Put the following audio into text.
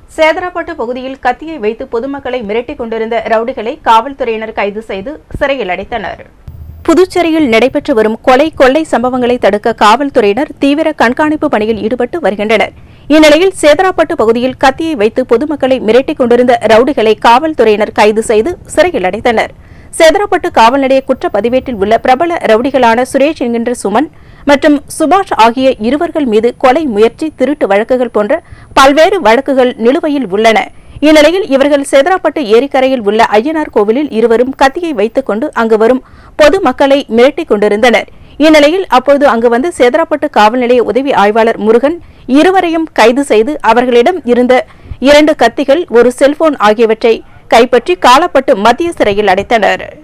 சேதராப்பட்டு பகுதியில் கத்தியை வைத்து பொதுமக்களை மிரட்டிக் கொண்டிருந்த ரவுடிகளை காவல்துறையினர் கைது செய்து சிறையில் அடைத்தனர் புதுச்சேரியில் நடைபெற்று வரும் கொலை கொள்ளை சம்பவங்களை தடுக்க காவல்துறையினர் தீவிர கண்காணிப்பு பணியில் ஈடுபட்டு வருகின்றனர் இந்நிலையில் சேதராப்பட்டு பகுதியில் கத்தியை வைத்து பொதுமக்களை மிரட்டிக் கொண்டிருந்த ரவுடிகளை காவல்துறையினர் கைது செய்து சிறையில் அடைத்தனர் சேதராப்பட்டு காவல் நிலைய குற்றப்பதிவேட்டில் உள்ள பிரபல ரவுடிகளான சுரேஷ் என்கின்ற சுமன் மற்றும் சுபாஷ் ஆகிய இருவர்கள் மீது கொலை முயற்சி திருட்டு வழக்குகள் போன்ற பல்வேறு வழக்குகள் நிலுவையில் உள்ளன இந்நிலையில் இவர்கள் சேதராப்பட்டு ஏரிக்கரையில் உள்ள ஐயனார் கோவிலில் இருவரும் கத்தியை வைத்துக் கொண்டு அங்கு வரும் பொது மக்களை மிரட்டிக் கொண்டிருந்தனர் இந்நிலையில் அப்போது அங்கு வந்து சேதராப்பட்டு காவல் நிலைய உதவி ஆய்வாளர் முருகன் இருவரையும் கைது செய்து அவர்களிடம் இருந்த இரண்டு கத்திகள் ஒரு செல்போன் ஆகியவற்றை கைப்பற்றி காலப்பட்டு மத்திய சிறையில் அடைத்தனர்